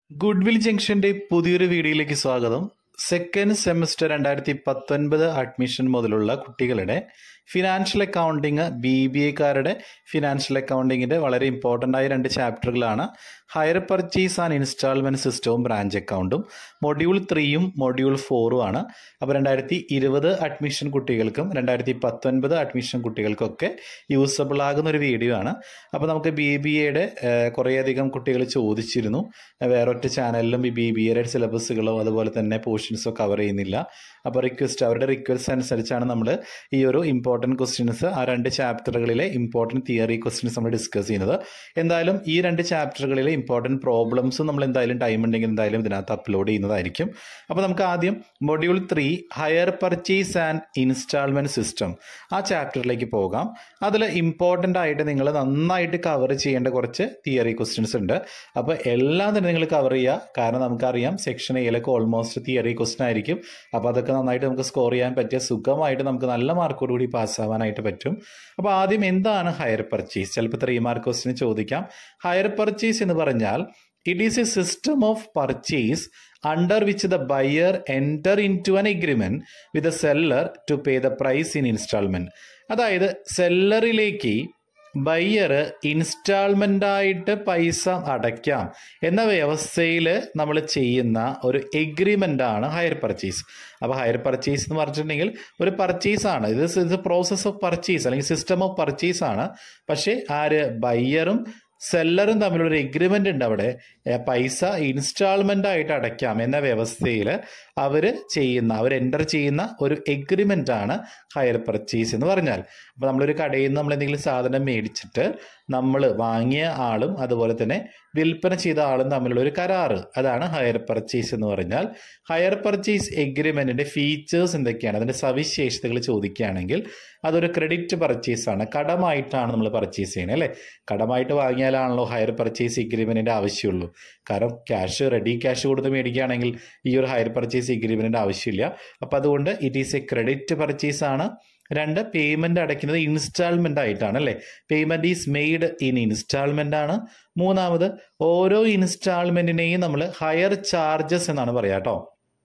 goodwill ജംഗ്ഷന്റെ പുതിയൊരു വീഡിയോയിലേക്ക് സ്വാഗതം സെക്കൻഡ് സെമസ്റ്റർ രണ്ടായിരത്തി പത്തൊൻപത് അഡ്മിഷൻ മുതലുള്ള കുട്ടികളുടെ ഫിനാൻഷ്യൽ അക്കൗണ്ടിങ് ബി ബി എക്കാരുടെ ഫിനാൻഷ്യൽ അക്കൗണ്ടിങ്ങിന്റെ വളരെ ഇമ്പോർട്ടൻ്റ് ആയ രണ്ട് ചാപ്റ്ററുകളാണ് ഹയർ പർച്ചേസ് ആൻഡ് ഇൻസ്റ്റാൾമെന്റ് സിസ്റ്റവും ബ്രാഞ്ച് അക്കൗണ്ടും മൊഡ്യൂൾ ത്രീയും മൊഡ്യൂൾ ഫോറും ആണ് അപ്പോൾ രണ്ടായിരത്തി ഇരുപത് അഡ്മിഷൻ കുട്ടികൾക്കും രണ്ടായിരത്തി പത്തൊൻപത് അഡ്മിഷൻ കുട്ടികൾക്കൊക്കെ യൂസബിൾ ആകുന്ന ഒരു വീഡിയോ ആണ് അപ്പോൾ നമുക്ക് ബി ബി എയുടെ കുറേയധികം കുട്ടികൾ ചോദിച്ചിരുന്നു വേറൊറ്റ ചാനലിലും ഈ ബി ബി എയുടെ സിലബസുകളോ അതുപോലെ തന്നെ പോർഷൻസോ കവർ ചെയ്യുന്നില്ല അപ്പോൾ റിക്വസ്റ്റ് അവരുടെ റിക്വസ്റ്റ് അനുസരിച്ചാണ് നമ്മൾ ഈ ഒരു ഇമ്പോർട്ടൻറ്റ് ക്വസ്റ്റ്യൻസ് ആ രണ്ട് ചാപ്റ്ററുകളിലെ ഇമ്പോർട്ടൻറ്റ് തിയറി ക്വസ്റ്റ്യൻസ് നമ്മൾ ഡിസ്കസ് ചെയ്യുന്നത് എന്തായാലും ഈ രണ്ട് ചാപ്റ്ററുകളിലെ ഇമ്പോർട്ടൻറ്റ് പ്രോബ്ലംസും നമ്മൾ എന്തായാലും ടൈം ഉണ്ടെങ്കിൽ എന്തായാലും ഇതിനകത്ത് അപ്ലോഡ് ചെയ്യുന്നതായിരിക്കും അപ്പോൾ നമുക്ക് ആദ്യം module three hire purchase and instalment system ആ ചാപ്റ്ററിലേക്ക് പോകാം അതിൽ ഇമ്പോർട്ടൻ്റ് ആയിട്ട് നിങ്ങൾ നന്നായിട്ട് കവർ ചെയ്യേണ്ട കുറച്ച് തിയറി ക്വസ്റ്റ്യൻസ് ഉണ്ട് അപ്പോൾ എല്ലാം തന്നെ നിങ്ങൾ കവർ ചെയ്യുക കാരണം നമുക്കറിയാം സെക്ഷൻ എയിലൊക്കെ ഓൾമോസ്റ്റ് തിയറി ക്വസ്റ്റ്യൻ ആയിരിക്കും അപ്പോൾ അതൊക്കെ നന്നായിട്ട് നമുക്ക് സ്കോർ ചെയ്യാൻ പറ്റിയ സുഖമായിട്ട് നമുക്ക് നല്ല മാർക്കോട് കൂടി പാസ്സാവാനായിട്ട് പറ്റും അപ്പോൾ ആദ്യം എന്താണ് ഹയർ പർച്ചേസ് ചിലപ്പോൾ ത്രീ മാർക്ക് ക്വസ്റ്റിന് ചോദിക്കാം ഹയർ പർച്ചേസ് എന്ന് പറഞ്ഞാൽ it is a system of purchase under which the buyer enter into an agreement with a seller to pay the price in instalment അതായത് സെല്ലറിലേക്ക് ബയ്യർ ഇൻസ്റ്റാൾമെൻ്റ് ആയിട്ട് പൈസ അടയ്ക്കാം എന്ന വ്യവസ്ഥയിൽ നമ്മൾ ചെയ്യുന്ന ഒരു എഗ്രിമെൻ്റ് ആണ് ഹയർ പർച്ചേസ് അപ്പോൾ ഹയർ പർച്ചേസ് എന്ന് പറഞ്ഞിട്ടുണ്ടെങ്കിൽ ഒരു പർച്ചേസ് ആണ് ഇത് ഇത് പ്രോസസ് ഓഫ് പർച്ചേസ് അല്ലെങ്കിൽ സിസ്റ്റം ഓഫ് പർച്ചേസ് ആണ് പക്ഷേ ആര് ബയ്യറും സെല്ലറും തമ്മിലൊരു എഗ്രിമെൻ്റ് ഉണ്ട് അവിടെ പൈസ ഇൻസ്റ്റാൾമെൻ്റ് ആയിട്ട് അടയ്ക്കാം എന്ന വ്യവസ്ഥയിൽ അവർ ചെയ്യുന്ന അവർ എൻ്റർ ചെയ്യുന്ന ഒരു എഗ്രിമെൻ്റ് ആണ് ഹയർ പർച്ചേസ് എന്ന് പറഞ്ഞാൽ അപ്പോൾ നമ്മളൊരു കടയിൽ നിന്ന് നമ്മൾ എന്തെങ്കിലും സാധനം മേടിച്ചിട്ട് നമ്മൾ വാങ്ങിയ ആളും അതുപോലെ തന്നെ വിൽപ്പന ചെയ്ത ആളും തമ്മിലുള്ള ഒരു കരാറ് അതാണ് ഹയർ പർച്ചേസ് എന്ന് പറഞ്ഞാൽ ഹയർ പർച്ചേസ് എഗ്രിമെൻറ്റിൻ്റെ ഫീച്ചേഴ്സ് എന്തൊക്കെയാണ് അതിൻ്റെ സവിശേഷതകൾ ചോദിക്കുകയാണെങ്കിൽ അതൊരു ക്രെഡിറ്റ് പർച്ചേസ് ആണ് കടമായിട്ടാണ് നമ്മൾ പർച്ചേസ് ചെയ്യുന്നത് അല്ലേ കടമായിട്ട് വാങ്ങിയാലാണല്ലോ ഹയർ പർച്ചേസ് എഗ്രിമെൻറ്റിൻ്റെ ആവശ്യമുള്ളൂ കാരണം ക്യാഷ് റെഡി ക്യാഷ് കൊടുത്ത് മേടിക്കുകയാണെങ്കിൽ ഈ ഒരു ഹയർ പർച്ചേസ് എഗ്രിമെൻറ്റിൻ്റെ ആവശ്യമില്ല അപ്പോൾ അതുകൊണ്ട് it is a credit purchase ആണ് രണ്ട് പേയ്മെന്റ് അടയ്ക്കുന്നത് ഇൻസ്റ്റാൾമെന്റ് ആയിട്ടാണ് അല്ലേ payment is made in instalment ആണ് മൂന്നാമത് ഓരോ ഇൻസ്റ്റാൾമെന്റിനെയും നമ്മൾ ഹയർ ചാർജസ് എന്നാണ് പറയാ കേട്ടോ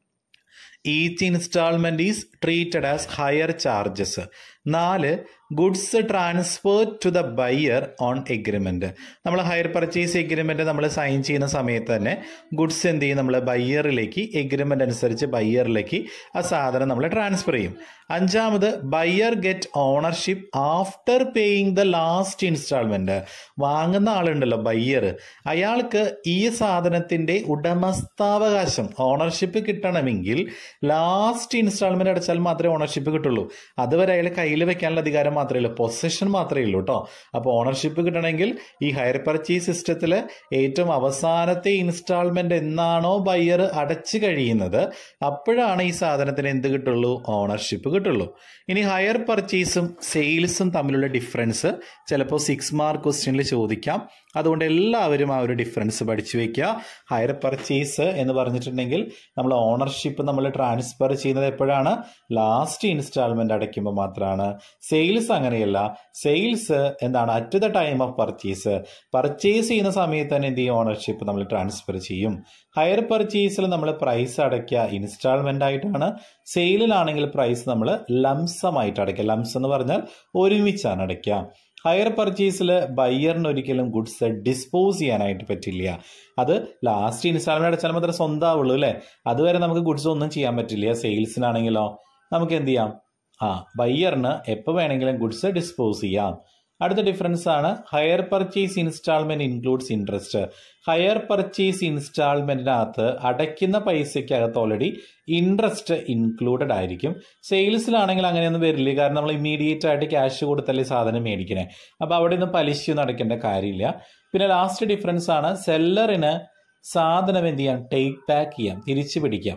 each instalment is treated as hire charges നാല് goods transfer to the buyer on agreement നമ്മൾ ഹയർ പർച്ചേസ് എഗ്രിമെന്റ് നമ്മൾ സൈൻ ചെയ്യുന്ന സമയത്ത് തന്നെ ഗുഡ്സ് എന്ത് ചെയ്യും നമ്മൾ ബയ്യറിലേക്ക് എഗ്രിമെന്റ് അനുസരിച്ച് ബയ്യറിലേക്ക് ആ സാധനം നമ്മൾ ട്രാൻസ്ഫർ ചെയ്യും അഞ്ചാമത് buyer get ownership after paying the last instalment വാങ്ങുന്ന ആളുണ്ടല്ലോ ബയ്യർ അയാൾക്ക് ഈ സാധനത്തിന്റെ ഉടമസ്ഥാവകാശം ഓണർഷിപ്പ് കിട്ടണമെങ്കിൽ ലാസ്റ്റ് ഇൻസ്റ്റാൾമെന്റ് അടച്ചാൽ മാത്രമേ ഓണർഷിപ്പ് കിട്ടുള്ളൂ അതുവരെ അയാൾ കയ്യിൽ വെക്കാനുള്ള അധികാരം മാത്രമേ ഉള്ളൂ പൊസഷൻ മാത്രമേ ഉള്ളൂ കേട്ടോ അപ്പോൾ ഓണർഷിപ്പ് കിട്ടണമെങ്കിൽ ഈ ഹയർ പർച്ചേസ് സിസ്റ്റത്തിൽ ഏറ്റവും അവസാനത്തെ ഇൻസ്റ്റാൾമെന്റ് എന്നാണോ ബയ്യർ അടച്ചു കഴിയുന്നത് അപ്പോഴാണ് ഈ സാധനത്തിന് എന്ത് കിട്ടുള്ളൂ ഓണർഷിപ്പ് കിട്ടുള്ളൂ ഇനി ഹയർ പർച്ചേസും സെയിൽസും തമ്മിലുള്ള ഡിഫറൻസ് ചിലപ്പോൾ സിക്സ് മാർക്ക് ക്വസ്റ്റ്യനിൽ ചോദിക്കാം അതുകൊണ്ട് എല്ലാവരും ആ ഒരു ഡിഫറൻസ് പഠിച്ചു വെക്കുക ഹയർ പർച്ചേസ് എന്ന് പറഞ്ഞിട്ടുണ്ടെങ്കിൽ നമ്മൾ ഓണർഷിപ്പ് നമ്മൾ ട്രാൻസ്ഫർ ചെയ്യുന്നത് എപ്പോഴാണ് ലാസ്റ്റ് ഇൻസ്റ്റാൾമെന്റ് അടയ്ക്കുമ്പോൾ മാത്രമാണ് സെയിൽസ് അങ്ങനെയല്ല സെയിൽസ് എന്താണ് at the time of purchase purchase ചെയ്യുന്ന സമയത്ത് തന്നെ എന്ത് ചെയ്യും ഓണർഷിപ്പ് നമ്മൾ ട്രാൻസ്ഫർ ചെയ്യും ഹയർ പർച്ചേസിൽ നമ്മൾ പ്രൈസ് അടയ്ക്കുക ഇൻസ്റ്റാൾമെന്റ് ആയിട്ടാണ് സെയിലിലാണെങ്കിൽ പ്രൈസ് നമ്മൾ ലംസമായിട്ട് അടയ്ക്കുക ലംസ് എന്ന് പറഞ്ഞാൽ ഒരുമിച്ചാണ് അടയ്ക്കുക ഹയർ പർച്ചേസിൽ ബയ്യറിന് ഒരിക്കലും ഗുഡ്സ് ഡിസ്പോസ് ചെയ്യാനായിട്ട് പറ്റില്ല അത് ലാസ്റ്റ് ഇൻസ്റ്റാൾമെന്റ് അടച്ചാൽ മാത്രമേ സ്വന്തമാവുള്ളൂ അല്ലേ അതുവരെ നമുക്ക് ഗുഡ്സ് ഒന്നും ചെയ്യാൻ പറ്റില്ല സെയിൽസിനാണെങ്കിലോ നമുക്ക് എന്ത് ചെയ്യാം ആ ബയ്യറിന് എപ്പോൾ വേണമെങ്കിലും ഗുഡ്സ് ഡിസ്പോസ് ചെയ്യാം അടുത്ത ഡിഫറൻസ് ആണ് hire purchase instalment includes interest hire purchase ഇൻസ്റ്റാൾമെന്റിനകത്ത് അടയ്ക്കുന്ന പൈസയ്ക്കകത്ത് ഓൾറെഡി ഇൻട്രസ്റ്റ് ഇൻക്ലൂഡഡ് ആയിരിക്കും സെയിൽസിലാണെങ്കിൽ അങ്ങനെയൊന്നും വരില്ല കാരണം നമ്മൾ ഇമ്മീഡിയറ്റ് ആയിട്ട് ക്യാഷ് കൊടുത്തല്ലേ സാധനം മേടിക്കണേ അപ്പോൾ അവിടെ നിന്ന് പലിശയൊന്നും അടയ്ക്കേണ്ട കാര്യമില്ല പിന്നെ ലാസ്റ്റ് ഡിഫറൻസ് ആണ് സെല്ലറിന് സാധനം എന്ത് ചെയ്യാം ടേക്ക് ബാക്ക് ചെയ്യാം തിരിച്ചു പിടിക്കാം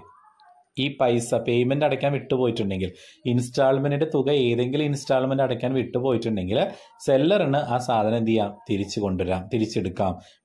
ഈ പൈസ പേയ്മെന്റ് അടയ്ക്കാൻ വിട്ടുപോയിട്ടുണ്ടെങ്കിൽ ഇൻസ്റ്റാൾമെന്റിന്റെ തുക ഏതെങ്കിലും ഇൻസ്റ്റാൾമെന്റ് അടയ്ക്കാൻ വിട്ടുപോയിട്ടുണ്ടെങ്കിൽ സെല്ലറിന് ആ സാധനം എന്ത് ചെയ്യാം തിരിച്ചു കൊണ്ടുവരാം തിരിച്ചെടുക്കാം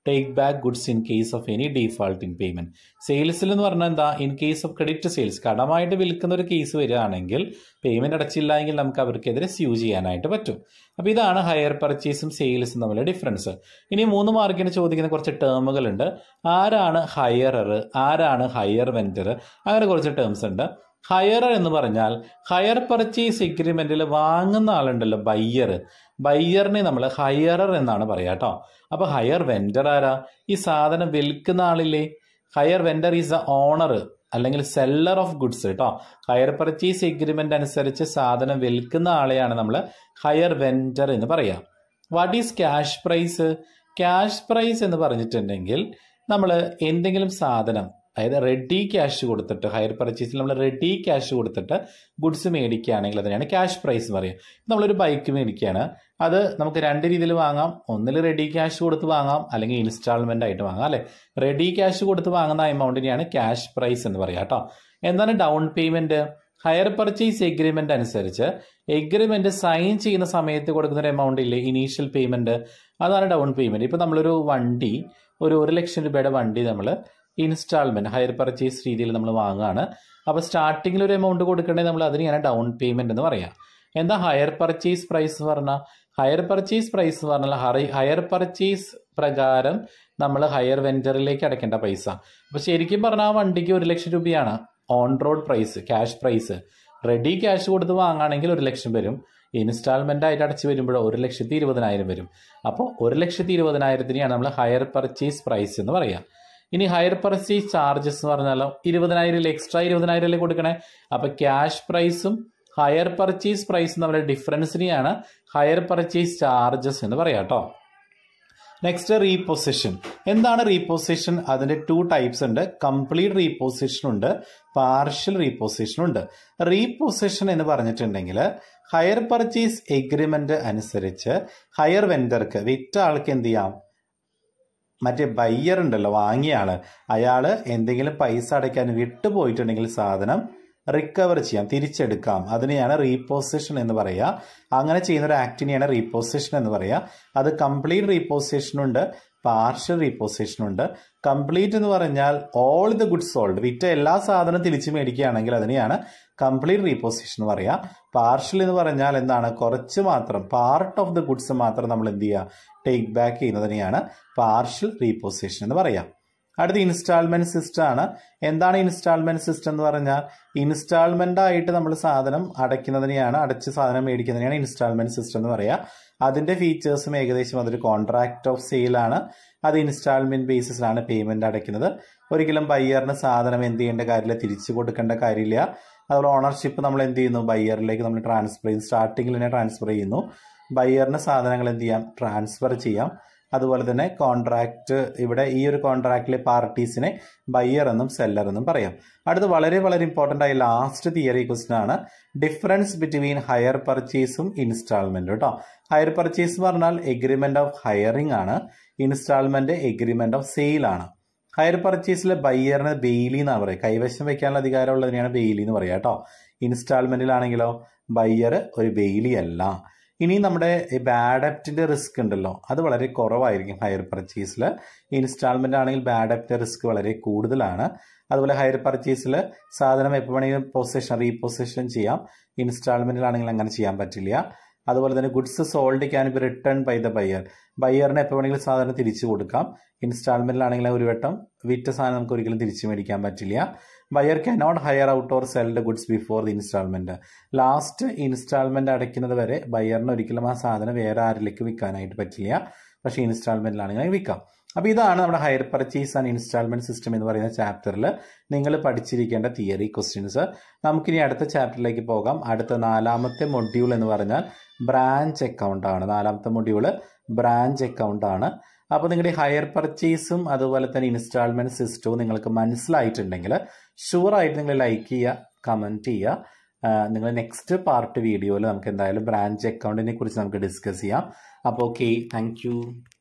take back goods in case of any default in payment സെയിൽസിൽ എന്ന് പറഞ്ഞാൽ എന്താ in case of credit sales കടമായിട്ട് വിൽക്കുന്ന ഒരു കേസ് വരികയാണെങ്കിൽ പേയ്മെന്റ് അടച്ചില്ല എങ്കിൽ നമുക്ക് അവർക്കെതിരെ സ്യൂ ചെയ്യാനായിട്ട് പറ്റും അപ്പോൾ ഇതാണ് ഹയർ പർച്ചേസും സെയിൽസും തമ്മിലുള്ള ഡിഫറൻസ് ഇനി മൂന്ന് മാർക്കിന് ചോദിക്കുന്ന കുറച്ച് ടേമുകളുണ്ട് ആരാണ് ഹയറർ ആരാണ് ഹയർ വെൻഡർ അങ്ങനെ കുറച്ച് ടേംസ് ഉണ്ട് ഹയറർ എന്ന് പറഞ്ഞാൽ ഹയർ പർച്ചേസ് എഗ്രിമെന്റിൽ വാങ്ങുന്ന ആളുണ്ടല്ലോ ബയ്യർ ബയ്യറിനെ നമ്മൾ ഹയറർ എന്നാണ് പറയുക കേട്ടോ അപ്പോൾ ഹയർ വെൻഡർ ആരാ ഈ സാധനം വിൽക്കുന്ന ആളില്ലേ hire vendor is a owner അല്ലെങ്കിൽ സെല്ലർ ഓഫ് ഗുഡ്സ് കേട്ടോ ഹയർ പർച്ചേസ് എഗ്രിമെന്റ് അനുസരിച്ച് സാധനം വിൽക്കുന്ന ആളെയാണ് നമ്മൾ ഹയർ വെൻഡർ എന്ന് പറയാം what is cash price cash price എന്ന് പറഞ്ഞിട്ടുണ്ടെങ്കിൽ നമ്മൾ എന്തെങ്കിലും സാധനം അതായത് റെഡി ക്യാഷ് കൊടുത്തിട്ട് ഹയർ പർച്ചേസിൽ നമ്മൾ റെഡി ക്യാഷ് കൊടുത്തിട്ട് ഗുഡ്സ് മേടിക്കുകയാണെങ്കിൽ അതിനാണ് ക്യാഷ് പ്രൈസ് എന്ന് പറയുക നമ്മളൊരു ബൈക്ക് മേടിക്കുകയാണ് അത് നമുക്ക് രണ്ട് രീതിയിൽ വാങ്ങാം ഒന്നിൽ റെഡി ക്യാഷ് കൊടുത്ത് വാങ്ങാം അല്ലെങ്കിൽ ഇൻസ്റ്റാൾമെന്റ് ആയിട്ട് വാങ്ങാം അല്ലെ റെഡി ക്യാഷ് കൊടുത്ത് വാങ്ങുന്ന എമൗണ്ടിനെയാണ് ക്യാഷ് പ്രൈസ് എന്ന് പറയാം കേട്ടോ എന്താണ് down payment hire purchase agreement അനുസരിച്ച് എഗ്രിമെന്റ് സൈൻ ചെയ്യുന്ന സമയത്ത് കൊടുക്കുന്ന ഒരു എമൗണ്ട് ഇല്ലേ ഇനീഷ്യൽ പേയ്മെന്റ് അതാണ് ഡൗൺ പേയ്മെന്റ് ഇപ്പൊ നമ്മളൊരു വണ്ടി ഒരു ഒരു ലക്ഷം രൂപയുടെ വണ്ടി നമ്മൾ ഇൻസ്റ്റാൾമെന്റ് ഹയർ പർച്ചേസ് രീതിയിൽ നമ്മൾ വാങ്ങുകയാണ് അപ്പോൾ സ്റ്റാർട്ടിങ്ങിൽ ഒരു എമൗണ്ട് കൊടുക്കണമെങ്കിൽ നമ്മൾ അതിനെയാണ് ഡൗൺ പേയ്മെന്റ് എന്ന് പറയാം എന്താ ഹയർ പർച്ചേസ് പ്രൈസ് പറഞ്ഞാൽ ഹയർ പർച്ചേസ് പ്രൈസ് പറഞ്ഞാൽ ഹയർ പർച്ചേസ് പ്രകാരം നമ്മൾ ഹയർ വെൻഡറിലേക്ക് അടയ്ക്കേണ്ട പൈസ അപ്പോൾ ശരിക്കും പറഞ്ഞാൽ ആ വണ്ടിക്ക് ഒരു ലക്ഷം രൂപയാണ് on road price cash price ready cash കൊടുത്ത് വാങ്ങുകയാണെങ്കിൽ ഒരു ലക്ഷം വരും ഇൻസ്റ്റാൾമെന്റ് ആയിട്ട് അടച്ചു വരുമ്പോഴോ ഒരു ലക്ഷത്തി ഇരുപതിനായിരം വരും അപ്പോൾ ഒരു ലക്ഷത്തി ഇരുപതിനായിരത്തിനെയാണ് നമ്മൾ ഹയർ പർച്ചേസ് പ്രൈസ് എന്ന് പറയാം ഇനി ഹയർ പർച്ചേസ് ചാർജസ് എന്ന് പറഞ്ഞാലോ ഇരുപതിനായിരം എക്സ്ട്രാ ഇരുപതിനായിരം അല്ലേ കൊടുക്കണേ അപ്പോൾ ക്യാഷ് പ്രൈസും ഹയർ പർച്ചേസ് പ്രൈസും തമ്മിലുള്ള ഡിഫറൻസിനെയാണ് ഹയർ പർച്ചേസ് ചാർജസ് എന്ന് പറയാം കേട്ടോ നെക്സ്റ്റ് റീപൊസിഷൻ എന്താണ് റീപൊസിഷൻ അതിന്റെ ടു ടൈപ്സ് ഉണ്ട് കംപ്ലീറ്റ് റീപൊസിഷൻ ഉണ്ട് പാർഷ്യൽ റീപൊസിഷൻ ഉണ്ട് റീപൊസിഷൻ എന്ന് പറഞ്ഞിട്ടുണ്ടെങ്കിൽ ഹയർ പർച്ചേസ് എഗ്രിമെന്റ് അനുസരിച്ച് ഹയർ വെൻഡർക്ക് വിറ്റ ആൾക്ക് എന്ത് ചെയ്യാം മറ്റേ ബയ്യർ ഉണ്ടല്ലോ വാങ്ങിയ ആള് അയാള് എന്തെങ്കിലും പൈസ അടയ്ക്കാൻ വിട്ടുപോയിട്ടുണ്ടെങ്കിൽ സാധനം റിക്കവർ ചെയ്യാം തിരിച്ചെടുക്കാം അതിനെയാണ് റീപോസിഷൻ എന്ന് പറയുക അങ്ങനെ ചെയ്യുന്ന ഒരു ആക്ടിനെയാണ് റീപോസിഷൻ എന്ന് പറയുക അത് കംപ്ലീറ്റ് റീപോസിഷൻ ഉണ്ട് പാർഷ്യൽ റീപോസിഷൻ ഉണ്ട് കംപ്ലീറ്റ് എന്ന് പറഞ്ഞാൽ ഓൾ ദ ഗുഡ്സ് സോൾഡ് വിറ്റ എല്ലാ സാധനവും തിരിച്ചു മേടിക്കുകയാണെങ്കിൽ അതിനെയാണ് കംപ്ലീറ്റ് റീപോസിഷൻ എന്ന് പറയുക പാർഷ്യൽ എന്ന് പറഞ്ഞാൽ എന്താണ് കുറച്ച് മാത്രം പാർട്ട് ഓഫ് ദ ഗുഡ്സ് മാത്രം നമ്മൾ എന്ത് ചെയ്യുക ടേക്ക് ബാക്ക് ചെയ്യുന്നതിനെയാണ് പാർഷ്യൽ റീപോസിഷൻ എന്ന് പറയാം അടുത്ത ഇൻസ്റ്റാൾമെന്റ് സിസ്റ്റം ആണ് എന്താണ് ഇൻസ്റ്റാൾമെന്റ് സിസ്റ്റം എന്ന് പറഞ്ഞാൽ ഇൻസ്റ്റാൾമെന്റ് ആയിട്ട് നമ്മൾ സാധനം അടയ്ക്കുന്നതിനെയാണ് അടച്ച് സാധനം മേടിക്കുന്നതിനെയാണ് ഇൻസ്റ്റാൾമെന്റ് സിസ്റ്റം എന്ന് പറയുക അതിന്റെ ഫീച്ചേഴ്സും ഏകദേശം അതൊരു കോൺട്രാക്ട് ഓഫ് സെയിൽ ആണ് അത് ഇൻസ്റ്റാൾമെന്റ് ബേസിസിലാണ് പേയ്മെന്റ് അടയ്ക്കുന്നത് ഒരിക്കലും ബയ്യറിന് സാധനം എന്ത് ചെയ്യേണ്ട കാര്യമില്ല തിരിച്ചു കൊടുക്കേണ്ട കാര്യമില്ല അതുപോലെ ഓണർഷിപ്പ് നമ്മൾ എന്ത് ചെയ്യുന്നു ബയ്യറിലേക്ക് നമ്മൾ ട്രാൻസ്ഫർ ചെയ്യും സ്റ്റാർട്ടിങ്ങിൽ തന്നെ ട്രാൻസ്ഫർ ചെയ്യുന്നു ബയ്യറിന് സാധനങ്ങൾ എന്ത് ചെയ്യാം ട്രാൻസ്ഫർ ചെയ്യാം അതുപോലെ തന്നെ കോൺട്രാക്ട് ഇവിടെ ഈ ഒരു കോൺട്രാക്റ്റിലെ പാർട്ടീസിനെ ബയ്യർ എന്നും സെല്ലർ എന്നും പറയാം അടുത്ത് വളരെ വളരെ ഇമ്പോർട്ടൻ്റ് ആയ ലാസ്റ്റ് തിയറി ക്വസ്റ്റൻ ആണ് ഡിഫറൻസ് ബിറ്റ്വീൻ ഹയർ പർച്ചേസും ഇൻസ്റ്റാൾമെന്റും കേട്ടോ ഹയർ പർച്ചേസ് എന്ന് പറഞ്ഞാൽ എഗ്രിമെന്റ് ഓഫ് ഹയറിംഗ് ആണ് ഇൻസ്റ്റാൾമെന്റ് എഗ്രിമെന്റ് ഓഫ് സെയിൽ ആണ് ഹയർ പർച്ചേസിലെ ബയ്യറിന് ബെയിലി എന്നാണ് പറയുക കൈവശം വെക്കാനുള്ള അധികാരമുള്ളതിനെയാണ് ബെയിലി എന്ന് പറയുക കേട്ടോ ഇൻസ്റ്റാൾമെന്റിലാണെങ്കിലോ ബയ്യർ ഒരു ബെയിലി അല്ല ഇനി നമ്മുടെ ബാഡ് അപ്റ്റിന്റെ റിസ്ക് ഉണ്ടല്ലോ അത് വളരെ കുറവായിരിക്കും ഹയർ പർച്ചേസിൽ ഇൻസ്റ്റാൾമെന്റ് ആണെങ്കിൽ ബാഡ് അപ്റ്റിന്റെ റിസ്ക് വളരെ കൂടുതലാണ് അതുപോലെ ഹയർ പർച്ചേസിൽ സാധനം എപ്പോൾ വേണമെങ്കിലും പൊസിഷൻ റീപൊസിഷൻ ചെയ്യാം ഇൻസ്റ്റാൾമെന്റിലാണെങ്കിൽ അങ്ങനെ ചെയ്യാൻ പറ്റില്ല അതുപോലെ തന്നെ goods sold can be return by the buyer ബയ്യറിന് എപ്പോൾ വേണമെങ്കിലും സാധനം തിരിച്ചു കൊടുക്കാം ഇൻസ്റ്റാൾമെന്റിലാണെങ്കിൽ ഒരു വട്ടം വിറ്റ സാധനം നമുക്ക് ഒരിക്കലും തിരിച്ചു മേടിക്കാൻ പറ്റില്ല buyer can not hire out or sell the goods before the instalment last instalment അടയ്ക്കുന്നത് വരെ ബയറിന് ഒരിക്കലും ആ സാധനം വേറെ ആരിലേക്ക് വിൽക്കാനായിട്ട് പറ്റില്ല പക്ഷേ ഇൻസ്റ്റാൾമെന്റിലാണെങ്കിൽ വിൽക്കാം അപ്പോൾ ഇതാണ് നമ്മുടെ hire purchase and instalment system എന്ന് പറയുന്ന ചാപ്റ്ററിൽ നിങ്ങൾ പഠിച്ചിരിക്കേണ്ട തിയറി ക്വസ്റ്റ്യൻസ് നമുക്കിനി അടുത്ത ചാപ്റ്ററിലേക്ക് പോകാം അടുത്ത നാലാമത്തെ മൊഡ്യൂൾ എന്ന് പറഞ്ഞാൽ ബ്രാഞ്ച് അക്കൗണ്ട് ആണ് നാലാമത്തെ മൊഡ്യൂള് ബ്രാഞ്ച് അക്കൗണ്ട് ആണ് അപ്പോൾ നിങ്ങളുടെ ഹയർ പർച്ചേസും അതുപോലെ തന്നെ ഇൻസ്റ്റാൾമെന്റ് സിസ്റ്റവും നിങ്ങൾക്ക് മനസ്സിലായിട്ടുണ്ടെങ്കിൽ ഷുവറായിട്ട് നിങ്ങൾ ലൈക്ക് ചെയ്യുക കമൻറ്റ് ചെയ്യുക നിങ്ങൾ നെക്സ്റ്റ് പാർട്ട് വീഡിയോയിൽ നമുക്ക് എന്തായാലും ബ്രാഞ്ച് അക്കൗണ്ടിനെ കുറിച്ച് നമുക്ക് ഡിസ്കസ് ചെയ്യാം അപ്പോൾ ഓക്കെ താങ്ക്